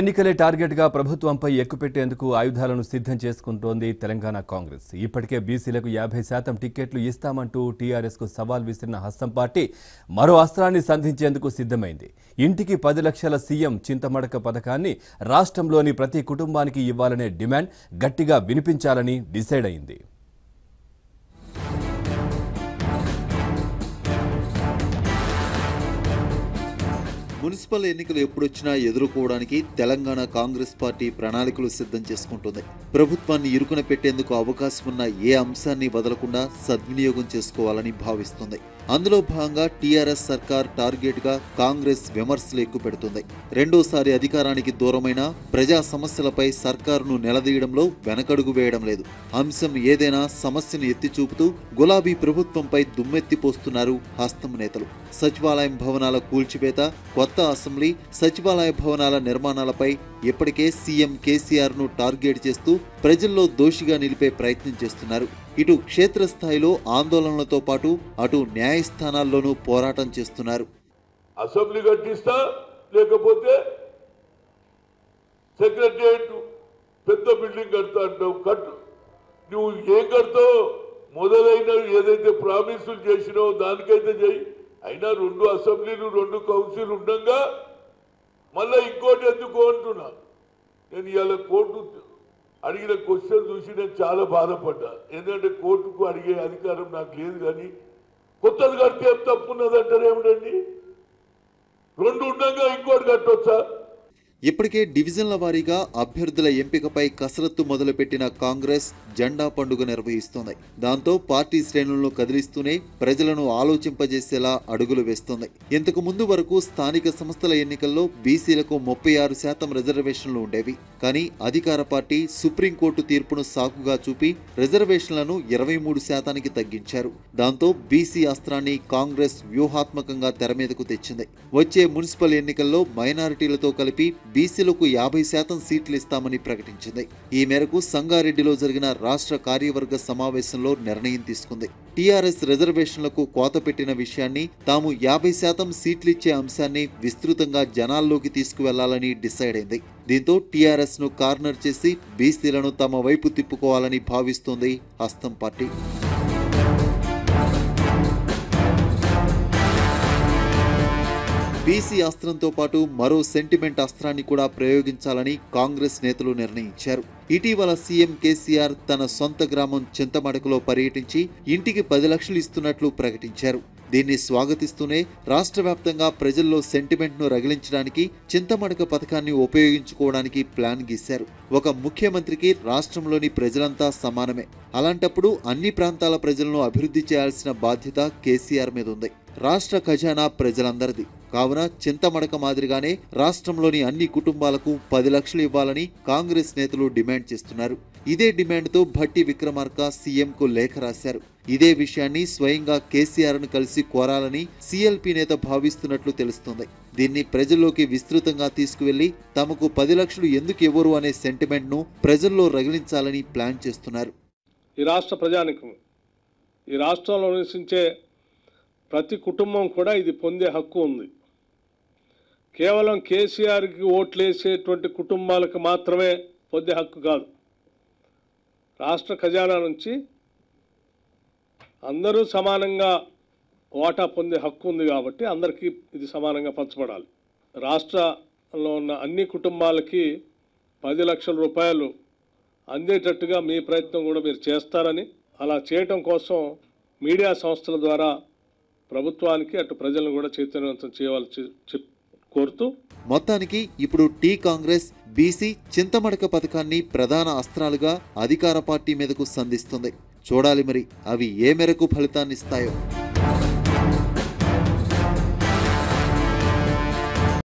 ఎన్నికలే target గా ప్రభుత్వంపై ఎక్కుపెట్టేందుకు ఆయుధాలను సిద్ధం చేసుకుంటోంది తెలంగాణ కాంగ్రెస్ ఇప్పటికే బీసీలకు యాభై శాతం టిక్కెట్లు ఇస్తామంటూ టీఆర్ఎస్ కు సవాల్ విసిరిన హస్తం పార్టీ మరో అస్త్రాన్ని సంధించేందుకు సిద్ధమైంది ఇంటికి పది లక్షల సీఎం చింతమడక పథకాన్ని రాష్ట్రంలోని ప్రతి కుటుంబానికి ఇవ్వాలనే డిమాండ్ గట్టిగా వినిపించాలని డిసైడ్ అయింది మున్సిపల్ ఎన్నికలు ఎప్పుడొచ్చినా ఎదుర్కోవడానికి తెలంగాణ కాంగ్రెస్ పార్టీ ప్రణాళికలు సిద్ధం చేసుకుంటుంది ప్రభుత్వాన్ని ఇరుకున పెట్టేందుకు అవకాశం ఉన్న ఏ అంశాన్ని వదలకుండా సద్వినియోగం చేసుకోవాలని భావిస్తుంది అందులో భాగంగా టీఆర్ఎస్ సర్కార్ టార్గెట్ గా కాంగ్రెస్ విమర్శలు ఎక్కువ పెడుతుంది రెండోసారి అధికారానికి దూరమైన ప్రజా సమస్యలపై సర్కారును నిలదీయడంలో వెనకడుగు వేయడం లేదు అంశం ఏదైనా సమస్యను ఎత్తి చూపుతూ గులాబీ ప్రభుత్వంపై దుమ్మెత్తి పోస్తున్నారు హస్తం నేతలు సచివాలయం భవనాల కూల్చివేత కొత్త అసెంబ్లీ సచివాలయ భవనాల నిర్మాణాలపై ఇప్పటికే సీఎం కేసీఆర్ ను టార్గెట్ చేస్తూ ప్రజల్లో దోషిగా నిలిపే ప్రయత్నం చేస్తున్నారు ఇటు క్షేత్రస్థాయిలో ఆందోళనలతో పాటు అటు న్యాయస్థానాల్లోనూ పోరాటం చేస్తున్నారు అసెంబ్లీ కట్టిస్తా లేకపోతే సెక్రటరియట్ పెద్ద బిల్డింగ్ కడతా అంటావు కట్టు నువ్వు ఏం కడతావు మొదలైన ఏదైతే ప్రామిసులు చేసినావో దానికైతే చెయ్యి అయినా రెండు అసెంబ్లీలు రెండు కౌన్సిల్ ఉండగా మళ్ళీ ఇంకోటి ఎందుకు అంటున్నా నేను ఇవాళ కోర్టు అడిగిన క్వశ్చన్ చూసి నేను చాలా బాధపడ్డా ఎందుకంటే కోర్టుకు అడిగే అధికారం నాకు లేదు కానీ కొత్తది కడితే ఏం తప్పు ఉన్నదంటారు ఏమిటండి రెండు ఉండగా ఇంకోటి కట్టొచ్చా ఇప్పటికే డివిజన్ల వారీగా అభ్యర్థుల ఎంపికపై కసరత్తు మొదలుపెట్టిన కాంగ్రెస్ జెండా పండుగ నిర్వహిస్తోంది దాంతో పార్టీ శ్రేణులను కదిలిస్తూనే ప్రజలను ఆలోచింపజేసేలా అడుగులు వేస్తోంది ఇంతకు ముందు వరకు స్థానిక సంస్థల ఎన్నికల్లో బీసీలకు ముప్పై ఆరు శాతం రిజర్వేషన్లు ఉండేవి కానీ అధికార పార్టీ సుప్రీంకోర్టు తీర్పును సాకుగా చూపి రిజర్వేషన్లను ఇరవై మూడు శాతానికి తగ్గించారు దాంతో బీసీ అస్త్రాన్ని కాంగ్రెస్ వ్యూహాత్మకంగా తెర మీదకు తెచ్చింది వచ్చే మున్సిపల్ ఎన్నికల్లో మైనారిటీలతో కలిపి బీసీలకు యాభై శాతం సీట్లు ఇస్తామని ప్రకటించింది ఈ మేరకు సంగారెడ్డిలో జరిగిన రాష్ట్ర కార్యవర్గ సమావేశంలో నిర్ణయం తీసుకుంది టీఆర్ఎస్ రిజర్వేషన్లకు కోత పెట్టిన విషయాన్ని తాము యాభై శాతం సీట్లిచ్చే అంశాన్ని విస్తృతంగా జనాల్లోకి తీసుకువెళ్లాలని డిసైడ్ అయింది దీంతో టీఆర్ఎస్ ను కార్నర్ చేసి బీసీలను తమ వైపు తిప్పుకోవాలని భావిస్తోంది హస్తం పార్టీ బీసీ అస్త్రంతో పాటు మరో సెంటిమెంట్ అస్త్రాన్ని కూడా ప్రయోగించాలని కాంగ్రెస్ నేతలు నిర్ణయించారు ఇటీవల సీఎం కేసీఆర్ తన సొంత గ్రామం చింతమడకలో పర్యటించి ఇంటికి పది లక్షలు ఇస్తున్నట్లు ప్రకటించారు దీన్ని స్వాగతిస్తూనే రాష్ట్ర వ్యాప్తంగా ప్రజల్లో సెంటిమెంట్ ను రగిలించడానికి చింతమడక పథకాన్ని ఉపయోగించుకోవడానికి ప్లాన్ గీశారు ఒక ముఖ్యమంత్రికి రాష్ట్రంలోని ప్రజలంతా సమానమే అలాంటప్పుడు అన్ని ప్రాంతాల ప్రజలను అభివృద్ధి చేయాల్సిన బాధ్యత కేసీఆర్ మీద ఉంది రాష్ట్ర ఖజానా ప్రజలందరిది కావున చింతమడక మాదిరిగానే రాష్ట్రంలోని అన్ని కుటుంబాలకు పది లక్షలు ఇవ్వాలని కాంగ్రెస్ నేతలు డిమాండ్ చేస్తున్నారు ఇదే డిమాండ్తో భట్టి విక్రమార్క సీఎంకు లేఖ రాశారు ఇదే విషయాన్ని స్వయంగా కేసీఆర్ ను కలిసి కోరాలని సీఎల్పీ నేత భావిస్తున్నట్లు తెలుస్తోంది దీన్ని ప్రజల్లోకి విస్తృతంగా తీసుకువెళ్లి తమకు పది లక్షలు ఎందుకు ఇవ్వరు అనే సెంటిమెంట్ ను ప్రజల్లో రగిలించాలని ప్లాన్ చేస్తున్నారు ఈ రాష్ట్ర ప్రజానికం ఈ రాష్ట్రంలో నివసించే ప్రతి కుటుంబం కూడా ఇది పొందే హక్కు ఉంది కేవలం కేసీఆర్కి ఓట్లేసేటువంటి కుటుంబాలకు మాత్రమే పొందే హక్కు కాదు రాష్ట్ర ఖజానా నుంచి అందరూ సమానంగా వాటా పొందే హక్కు ఉంది కాబట్టి అందరికీ ఇది సమానంగా పంచబడాలి రాష్ట్రంలో ఉన్న అన్ని కుటుంబాలకి పది లక్షల రూపాయలు అందేటట్టుగా మీ ప్రయత్నం కూడా మీరు చేస్తారని అలా చేయటం కోసం మీడియా సంస్థల ద్వారా ప్రభుత్వానికి అటు ప్రజలను కూడా చైతన్యవంతం చేయవలసి చెప్- కోరుతూ మొత్తానికి ఇప్పుడు టీ కాంగ్రెస్ బీసీ చింతమడక పథకాన్ని ప్రధాన అస్త్రాలుగా అధికార పార్టీ మీదకు సంధిస్తుంది చూడాలి మరి అవి ఏ మేరకు ఫలితాన్నిస్తాయో